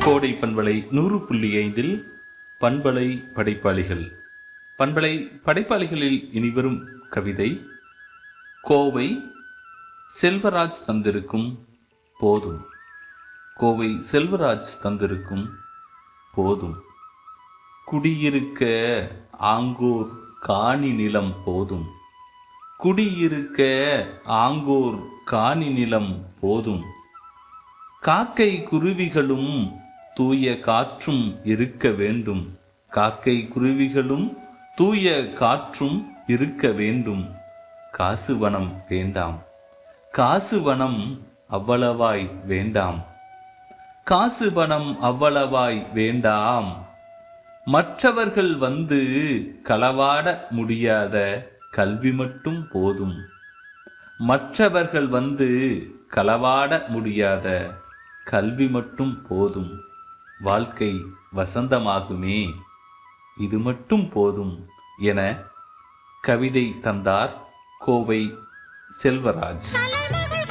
கோடை பண்பலை நூறு புள்ளி ஐந்தில் பண்பலை படைப்பாளிகள் பண்பலை படைப்பாளிகளில் இனிவரும் கவிதை கோவை செல்வராஜ் தந்திருக்கும் போதும் கோவை செல்வராஜ் தந்திருக்கும் போதும் குடியிருக்க ஆங்கோர் காணி நிலம் போதும் குடியிருக்க ஆங்கோர் காணி நிலம் போதும் காக்கை குருவிகளும் தூய காற்றும் இருக்க வேண்டும் காக்கை குருவிகளும் தூய காற்றும் இருக்க வேண்டும் காசு வனம் வேண்டாம் காசு வனம் அவ்வளவாய் வேண்டாம் காசு பணம் அவ்வளவாய் வேண்டாம் மற்றவர்கள் வந்து களவாட முடியாத கல்வி மட்டும் போதும் மற்றவர்கள் வந்து களவாட முடியாத கல்வி மட்டும் போதும் வாழ்க்கை வசந்தமாகுமே இது மட்டும் போதும் என கவிதை தந்தார் கோவை செல்வராஜ் தலைமை